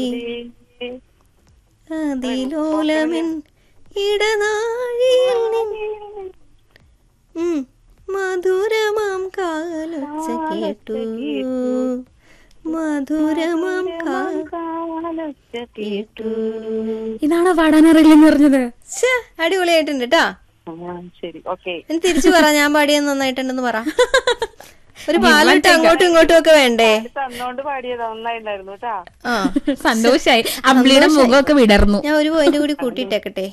അതിലോലമിൻ ഇടനാഴിയിൽ നിൻ ഉം. മധുരമാം കാലൊച്ച കേട്ടു മധുരമാം കാലൊച്ച കേട്ടു ഇതാണോ പാടാൻ അറിയില്ലെന്ന് പറഞ്ഞത് ഛെ, അടിപൊളിയായിട്ടുണ്ട് കേട്ടാ ആ, ശരി ഓക്കെ ഇനി തിരിച്ചു പറ ഞാൻ പാടിയത് നന്നായിട്ടുണ്ടെന്ന് പറ ഒരു പാലിട്ട് അങ്ങോട്ടും ഇങ്ങോട്ടും ഒക്കെ വേണ്ടേ തന്നോണ്ട് പാടിയത് നന്നായിട്ടുണ്ടായിരുന്നു കേട്ടാ ആ സന്തോഷായി അമ്പിളിയുടെ മുഖമൊക്കെ വിടർന്നു ഞാൻ ഒരു പോയിന്റ് കൂടി കൂട്ടിയിട്ടേക്കട്ടെ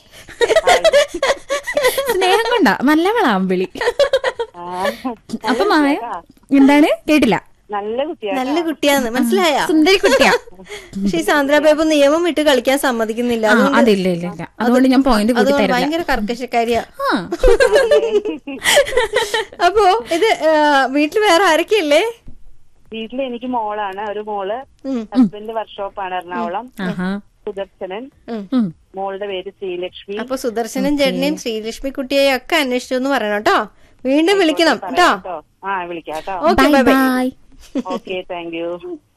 സ്നേഹം കൊണ്ടാ നല്ലവളാ അമ്പിളി ആ, അപ്പൊ മായ എന്താണ് കേട്ടില്ല നല്ല കുട്ടിയാ നല്ല കുട്ടിയാന്ന് മനസ്സിലായ സുന്ദരി കുട്ടിയാ പക്ഷെ ഈ സാന്ദ്ര ബേബ് നിയമം വിട്ട് കളിക്കാൻ സമ്മതിക്കുന്നില്ല ആ, അതില്ല ഇല്ല ഇല്ല അതുകൊണ്ട് ഞാൻ പോയിന്റ് കൂട്ടി അതുകൊണ്ട് തരില്ല ഭയങ്കര കർക്കശക്കാരിയാ ആ. അപ്പോ ഇത് ആ, വീട്ടിൽ വേറെ ആരൊക്കെയല്ലേ വീട്ടില് എനിക്ക് മോളാണ് ഒരു മോള് ഉം. ഹസ്ബൻഡ് വർക്ക്ഷോപ്പാണ് എറണാകുളം ആഹാ. സുദർശനൻ ഉം. ഉം. മോളുടെ പേര് ശ്രീലക്ഷ്മി അപ്പൊ സുദർശനും ചേട്ടനെയും ശ്രീലക്ഷ്മി കുട്ടിയെയും ഒക്കെ അന്വേഷിച്ചു എന്ന് പറയണം കേട്ടോ വീണ്ടും വിളിക്കണം കേട്ടോ കേട്ടോ ആ വിളിക്കാം കേട്ടോ okay bye bye bye bye okay thank you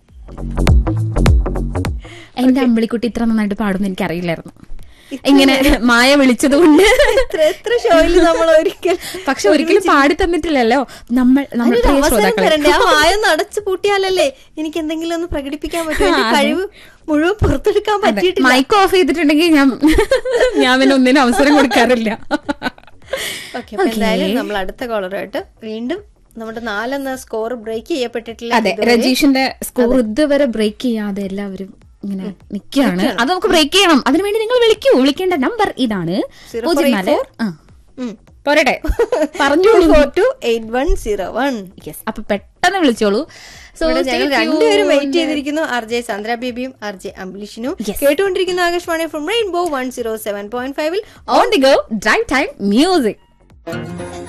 എന്റെ അമ്പിളിക്കുട്ടി ഇത്ര നന്നായിട്ട് പാടുന്ന എനിക്ക് അറിയില്ലായിരുന്നു ഇങ്ങനെ മായ വിളിച്ചത് കൊണ്ട് എത്ര എത്ര ഷോയിൽ നമ്മൾ ഒരിക്കൽ പക്ഷെ ഒരിക്കലും പാടി തന്നിട്ടില്ലല്ലോ നമ്മൾ നമ്മൾ അതിനൊരു പ്രിയ അവസരം ശ്രോതാക്കളെ തരണ്ടേ ആ വായൊന്ന് അടച്ചു പൂട്ടിയാലല്ലേ എനിക്ക് എന്തെങ്കിലും ഒന്ന് പ്രകടിപ്പിക്കാൻ പറ്റും എന്റെ കഴിവ് മുഴുവൻ പുറത്തെടുക്കാൻ പറ്റിയിട്ടില്ല മൈക്ക് ഓഫ് ചെയ്തിട്ടുണ്ടെങ്കിൽ ഞാൻ ഞാൻ പിന്നെ ഒന്നിനും അവസരം കൊടുക്കാറില്ല ഓക്കെ അപ്പൊ എന്തായാലും നമ്മൾ അടുത്ത കോളറായിട്ട് വീണ്ടും നമ്മുടെ നാലെന്ന സ്കോർ ബ്രേക്ക് ചെയ്യപ്പെട്ടിട്ടില്ല അതെ രജീഷിന്റെ സ്കോർ ഇതുവരെ ബ്രേക്ക് ചെയ്യാതെ എല്ലാവരും ഇങ്ങനെ നിൽക്കുകയാണ് അത് നമുക്ക് ബ്രേക്ക് ചെയ്യണം അതിനുവേണ്ടി നിങ്ങൾ വിളിക്കൂ വിളിക്കേണ്ട നമ്പർ ഇതാണ് Zero പൂജ്യം four eight നാല് four. ആ. ഉം. പോരട്ടെ പറഞ്ഞോളൂ four two eight one zero one yes അപ്പൊ പെട്ടെന്ന് വിളിച്ചോളൂ സോ ഇവിടെ ഞങ്ങൾ രണ്ടുപേരും വെയിറ്റ് ചെയ്തിരിക്കുന്നു ആർ ജെ ചന്ദ്ര ബേബിയും ആർ ജെ അംബിലിഷിനും കേട്ടുകൊണ്ടിരിക്കുന്ന Akashvani from rainbow one zero seven point ഫൈവിൽ on the go drive time music